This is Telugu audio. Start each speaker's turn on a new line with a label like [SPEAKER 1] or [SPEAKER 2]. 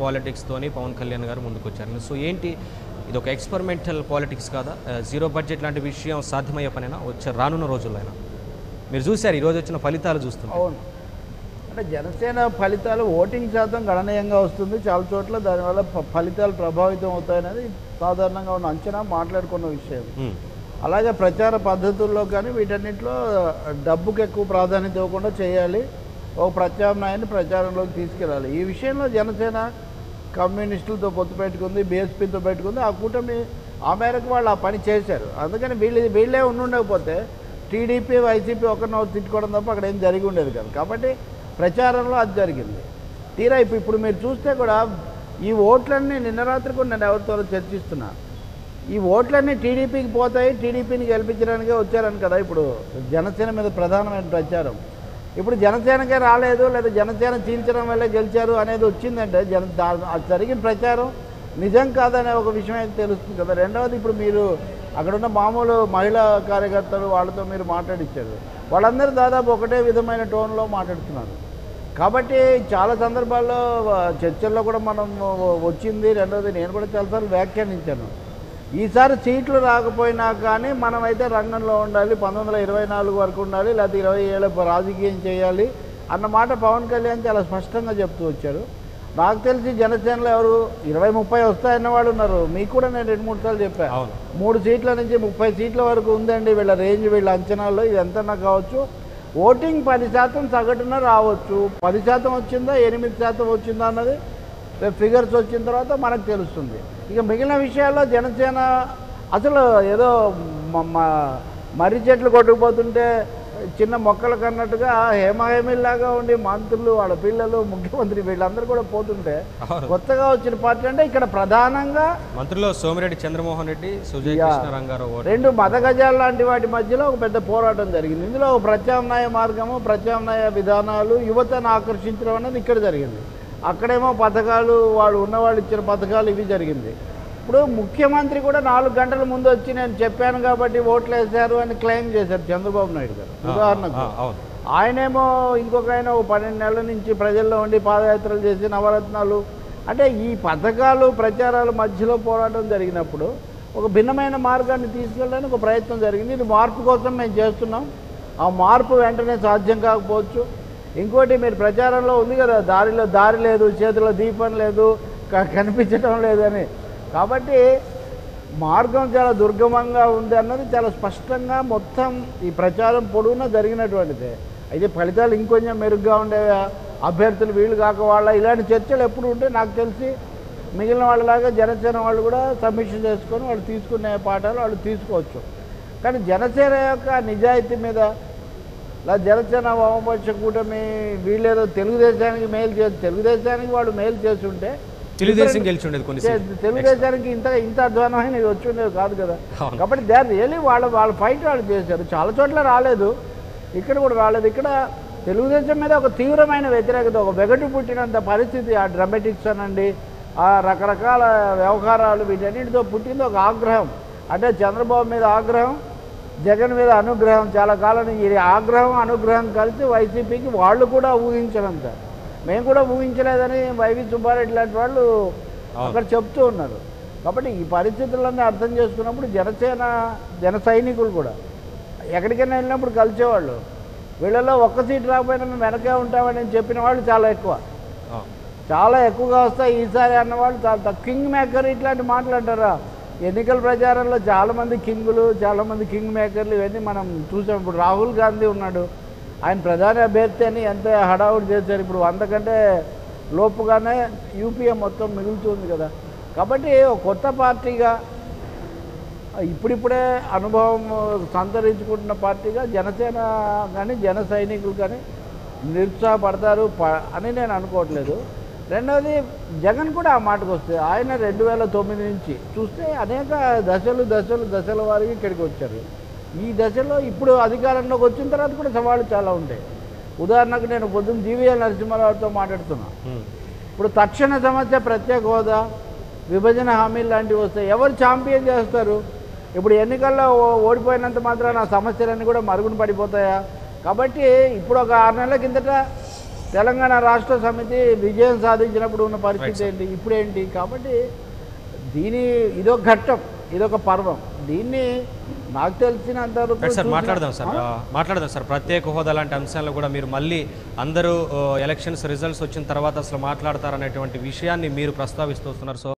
[SPEAKER 1] పాలిటిక్స్తోని పవన్ కళ్యాణ్ గారు ముందుకు వచ్చారు సో ఏంటి ఇది ఒక ఎక్స్పెరిమెంటల్ పాలిటిక్స్ కాదా ఆ, జీరో బడ్జెట్ లాంటి విషయం సాధ్యమయ్యే పనేనా వచ్చే రానున్న రోజుల్లో మీరు చూశారు ఈరోజు వచ్చిన ఫలితాలు చూస్తున్నారు
[SPEAKER 2] అవును అంటే జనసేన ఫలితాలు ఓటింగ్ శాతం గణనీయంగా వస్తుంది చాలా చోట్ల దానివల్ల ఫ- ఫలితాలు ప్రభావితం అవుతాయనేది సాధారణంగా ఉన్న అంచనా మాట్లాడుకున్న విషయం
[SPEAKER 1] ఉమ్,
[SPEAKER 2] అలాగే ప్రచార పద్ధతుల్లో కానీ వీటన్నిటిలో డబ్బుకి ఎక్కువ ప్రాధాన్యత ఇవ్వకుండా చేయాలి ఒక ప్రత్యామ్నాయాన్ని ప్రచారంలోకి తీసుకెళ్ళాలి ఈ విషయంలో జనసేన కమ్యూనిస్టులతో పొత్తు పెట్టుకుంది బీఎస్పీతో పెట్టుకుంది ఆ కూటమి ఆ మేరకు వాళ్ళు ఆ పని చేశారు అందుకని వీళ్ళు వీళ్ళే ఉండుండకపోతే టీడీపీ వైసీపీ ఒకరిని ఒకరు తిట్టుకోవడం తప్ప అక్కడ ఏం జరిగి ఉండేది కాదు కాబట్టి ప్రచారంలో అది జరిగింది తీరా ఇప్పుడు ఇప్పుడు మీరు చూస్తే కూడా ఈ ఓట్లన్నీ నిన్న రాత్రి కూడా నేను ఎవరితో చర్చిస్తున్నా ఈ ఓట్లన్నీ టీడీపీకి పోతాయి టీడీపీని గెలిపించడానికే వచ్చారని కదా ఇప్పుడు జనసేన మీద ప్రధానమైన ప్రచారం ఇప్పుడు జనసేనకే రాలేదు లేదా జనసేన చీల్చడం వల్లే గెలిచారు అనేది వచ్చిందంటే జన దా- అది జరిగిన ప్రచారం నిజం కాదనే ఒక విషయం అయితే తెలుస్తుంది కదా రెండవది ఇప్పుడు మీరు అక్కడ ఉన్న మామూలు మహిళా కార్యకర్తలు వాళ్ళతో మీరు మాట్లాడించారు వాళ్ళందరూ దాదాపు ఒకటే విధమైన టోన్లో మాట్లాడుతున్నారు కాబట్టి చాలా సందర్భాల్లో ఆ, చర్చల్లో కూడా మనం వచ్చింది రెండవది నేను కూడా చాలాసార్లు వ్యాఖ్యానించాను ఈసారి సీట్లు రాకపోయినా కానీ మనమైతే రంగంలో ఉండాలి పంతొమ్మిది వందల ఇరవై నాలుగు వరకు ఉండాలి లేకపోతే ఇరవై ఏళ్ళ రాజకీయం చేయాలి అన్న మాట పవన్ కళ్యాణ్ చాలా స్పష్టంగా చెప్తూ వచ్చారు నాకు తెలిసి జనసేనలో ఎవరు ఇరవై ముప్పై వస్తాయన్న వాళ్ళు ఉన్నారు మీకు కూడా నేను రెండు మూడు సార్లు చెప్పాను
[SPEAKER 1] అవును
[SPEAKER 2] మూడు సీట్ల నుంచి ముప్పై సీట్ల వరకు ఉందండి వీళ్ళ రేంజ్ వీళ్ళ అంచనాల్లో ఇది ఎంతన్నా కావచ్చు ఓటింగ్ పది శాతం సగటున రావచ్చు పది శాతం వచ్చిందా ఎనిమిది శాతం వచ్చిందా అన్నది రేపు ఫిగర్స్ వచ్చిన తర్వాత మనకు తెలుస్తుంది ఇక మిగిలిన విషయాల్లో జనసేన అసలు ఏదో మ- మ- మర్రి చెట్లు కొట్టుకుపోతుంటే చిన్న మొక్కలు కన్నట్టుగా హేమహేమిల్లాగా ఉండి మంత్రులు వాళ్ళ పిల్లలు ముఖ్యమంత్రి వీళ్ళందరూ కూడా పోతుంటే
[SPEAKER 1] అవును.
[SPEAKER 2] కొత్తగా వచ్చిన పార్టీ అంటే ఇక్కడ ప్రధానంగా
[SPEAKER 1] మంత్రుల్లో సోమిరెడ్డి చంద్రమోహన్ రెడ్డి సుజయ్
[SPEAKER 2] యా.
[SPEAKER 1] కృష్ణ రంగారావు ఓటు.
[SPEAKER 2] రెండు మతగజాలు లాంటి వాటి మధ్యలో ఒక పెద్ద పోరాటం జరిగింది ఇందులో ఒక ప్రత్యామ్నాయ మార్గము ప్రత్యామ్నాయ విధానాలు యువతను ఆకర్షించడం అనేది ఇక్కడ జరిగింది అక్కడేమో పథకాలు వాళ్ళు ఉన్నవాళ్ళు ఇచ్చిన పథకాలు ఇవి జరిగింది ఇప్పుడు ముఖ్యమంత్రి కూడా నాలుగు గంటల ముందు వచ్చి నేను చెప్పాను కాబట్టి ఓట్లు వేశారు అని క్లెయిమ్ చేశారు చంద్రబాబు నాయుడు గారు
[SPEAKER 1] ఆ,
[SPEAKER 2] ఉదాహరణకు
[SPEAKER 1] ఆ, అవును
[SPEAKER 2] ఆయనేమో ఇంకొక ఆయన ఒక పన్నెండు నెలల నుంచి ప్రజల్లో ఉండి పాదయాత్రలు చేసి నవరత్నాలు అంటే ఈ పథకాలు ప్రచారాల మధ్యలో పోరాటం జరిగినప్పుడు ఒక భిన్నమైన మార్గాన్ని తీసుకెళ్ళడానికి ఒక ప్రయత్నం జరిగింది ఇది మార్పు కోసం మేము చేస్తున్నాం ఆ మార్పు వెంటనే సాధ్యం కాకపోవచ్చు ఇంకోటి మీరు ప్రచారంలో ఉంది కదా దారిలో దారి లేదు చేతిలో దీపం లేదు క- కనిపించడం లేదని కాబట్టి మార్గం చాలా దుర్గమంగా ఉంది అన్నది చాలా స్పష్టంగా మొత్తం ఈ ప్రచారం పొడవునా జరిగినటువంటిదే అయితే ఫలితాలు ఇంకొంచెం మెరుగ్గా ఉండే అభ్యర్థులు వీళ్ళు కాక వాళ్ళ ఇలాంటి చర్చలు ఎప్పుడు ఉంటే నాకు తెలిసి మిగిలిన వాళ్ళలాగా జనసేన వాళ్ళు కూడా సమీక్ష చేసుకొని వాళ్ళు తీసుకునే పాఠాలు వాళ్ళు తీసుకోవచ్చు కానీ జనసేన యొక్క నిజాయితీ మీద లేదా జనసేన వామపక్ష కూటమి వీళ్ళేదో తెలుగుదేశానికి మేలు చేసి తెలుగుదేశానికి వాళ్ళు మేలు చేసి ఉంటే
[SPEAKER 1] తెలుగుదేశం గెలిచి ఉండేది కొన్ని
[SPEAKER 2] చే-
[SPEAKER 1] సీట్లు.
[SPEAKER 2] తెలుగుదేశానికి ఇంత ఇంత అధ్వానమైన ఇది వచ్చి ఉండేది కాదు కదా
[SPEAKER 1] అవును.
[SPEAKER 2] కాబట్టి దే రియలీ వాళ్ళ వాళ్ళ ఫైట్ వాళ్ళు చేశారు చాలా చోట్ల రాలేదు ఇక్కడ కూడా రాలేదు ఇక్కడ తెలుగుదేశం మీద ఒక తీవ్రమైన వ్యతిరేకత ఒక వెగటు పుట్టినంత పరిస్థితి ఆ డ్రమాటిక్స్ అనండి ఆ రకరకాల వ్యవహారాలు వీటన్నిటితో పుట్టింది ఒక ఆగ్రహం అంటే చంద్రబాబు మీద ఆగ్రహం జగన్ మీద అనుగ్రహం చాలా కాలం నుంచి ఈ ఆగ్రహం అనుగ్రహం కలిసి వైసీపీకి వాళ్ళు కూడా ఊహించడంత మేము కూడా ఊహించలేదని వైవి సుబ్బారెడ్డి లాంటి వాళ్ళు అక్కడ చెప్తూ ఉన్నారు కాబట్టి ఈ పరిస్థితులన్నీ అర్థం చేసుకున్నప్పుడు జనసేన జన సైనికులు కూడా ఎక్కడికైనా వెళ్ళినప్పుడు కలిసేవాళ్ళు వీళ్ళలో ఒక్క సీట్ రాకపోయినా మేము వెనకే ఉంటామని చెప్పిన వాళ్ళు చాలా ఎక్కువ
[SPEAKER 1] ఆ,
[SPEAKER 2] చాలా ఎక్కువగా వస్తాయి ఈసారి అన్నవాళ్ళు చాలా తక్కువ. కింగ్ మేకర్ ఇట్లాంటి మాట్లాడతారా ఎన్నికల ప్రచారంలో చాలామంది కింగులు చాలామంది కింగ్ మేకర్లు ఇవన్నీ మనం చూసాం ఇప్పుడు రాహుల్ గాంధీ ఉన్నాడు ఆయన ప్రధాని అభ్యర్థి అని ఎంత హడావుడి చేశారు ఇప్పుడు అంతకంటే లోపుగానే యూపీఏ మొత్తం మిగులుతుంది కదా కాబట్టి ఒక కొత్త పార్టీగా ఇప్పుడిప్పుడే అనుభవం సంతరించుకుంటున్న పార్టీగా జనసేన కానీ జన సైనికులు కానీ నిరుత్సాహపడతారు ప- అని నేను అనుకోవట్లేదు రెండవది జగన్ కూడా ఆ మాటకు వస్తే ఆయన రెండు వేల తొమ్మిది నుంచి చూస్తే అనేక దశలు దశలు దశల వారికి ఇక్కడికి వచ్చారు ఈ దశలో ఇప్పుడు అధికారంలోకి వచ్చిన తర్వాత కూడా సవాళ్ళు చాలా ఉంటాయి ఉదాహరణకు నేను పొద్దున్న జీవీఎల్ నరసింహారావుతో మాట్లాడుతున్నా
[SPEAKER 1] ఉమ్,
[SPEAKER 2] ఇప్పుడు తక్షణ సమస్య ప్రత్యేక హోదా విభజన హామీలు లాంటివి వస్తాయి ఎవరు ఛాంపియన్ చేస్తారు ఇప్పుడు ఎన్నికల్లో ఓ- ఓడిపోయినంత మాత్రాన ఆ సమస్యలన్నీ కూడా మరుగున పడిపోతాయా కాబట్టి ఇప్పుడు ఒక ఆరు నెలల కిందట తెలంగాణ రాష్ట్ర సమితి విజయం సాధించినప్పుడు ఉన్న పరిస్థితి ఏంటి ఇప్పుడేంటి కాబట్టి దీని ఇదొక ఘట్టం ఇదొక పర్వం దీన్ని నాకు తెలిసినంత వరకు
[SPEAKER 1] రైట్ సార్
[SPEAKER 2] చూసిన-
[SPEAKER 1] మాట్లాడదాం సార్ ఆ, మాట్లాడదాం సార్ ప్రత్యేక హోదా లాంటి అంశాలను కూడా మీరు మళ్ళీ అందరూ ఎలక్షన్స్ రిజల్ట్స్ వచ్చిన తర్వాత అసలు మాట్లాడతారనేటువంటి విషయాన్ని మీరు ప్రస్తావిస్తూ వస్తున్నారు సో